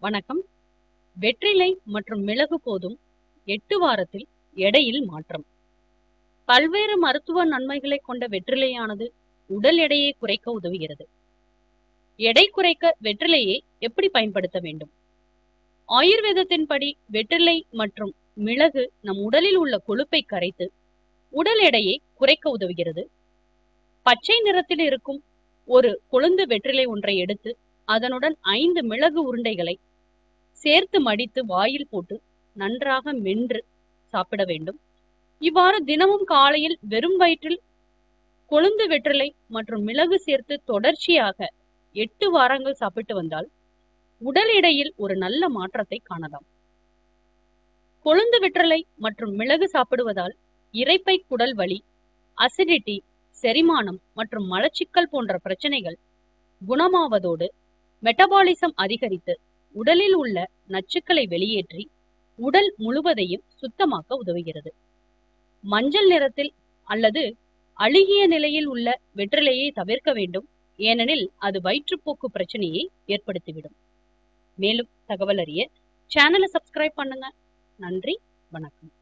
வணக்கம் வெற்றிலை மற்றும் மிளகு போதும் எட்டு வாரத்தில் எடையில் மாற்றம் பல்வேறு மருத்துவ நன்மைகளை கொண்ட வெற்றிலையானது உடல் எடையை குறைக்க உதவுகிறது எடை குறைக்க வெற்றிலையை எப்படி பயன்படுத்த வேண்டும் ஆயுர்வேதத்தின்படி வெற்றிலை மற்றும் மிளகு நம் உடலில் உள்ள கொழுப்பை கரைத்து உடல் எடையை குறைக்க உதவுகிறது பச்சை நிறத்தில் இருக்கும் ஒரு கொழுந்து வெற்றிலை ஒன்றை எடுத்து அதனுடன் ஐந்து மிளகு உருண்டைகளை சேர்த்து மடித்து வாயில் போட்டு நன்றாக மென்று சாப்பிட வேண்டும் இவ்வாறு தினமும் காலையில் வெறும் வயிற்றில் கொழுந்து வெற்றிலை மற்றும் மிளகு சேர்த்து தொடர்ச்சியாக எட்டு வாரங்கள் சாப்பிட்டு வந்தால் உடல் எடையில் ஒரு நல்ல மாற்றத்தை காணலாம் கொழுந்து வெற்றிலை மற்றும் மிளகு சாப்பிடுவதால் இரைப்பை குடல் வலி அசிடிட்டி செரிமானம் மற்றும் மலச்சிக்கல் போன்ற பிரச்சனைகள் குணமாவதோடு மெட்டபாலிசம் அதிகரித்து உடலில் உள்ள நச்சுக்களை வெளியேற்றி உடல் முழுவதையும் சுத்தமாக்க உதவுகிறது மஞ்சள் நிறத்தில் அல்லது அழுகிய நிலையில் உள்ள வெற்றிலையை தவிர்க்க வேண்டும் ஏனெனில் அது வயிற்றுப்போக்கு பிரச்சனையை ஏற்படுத்திவிடும் மேலும் தகவல் அறிய சேனலை சப்ஸ்கிரைப் பண்ணுங்க நன்றி வணக்கம்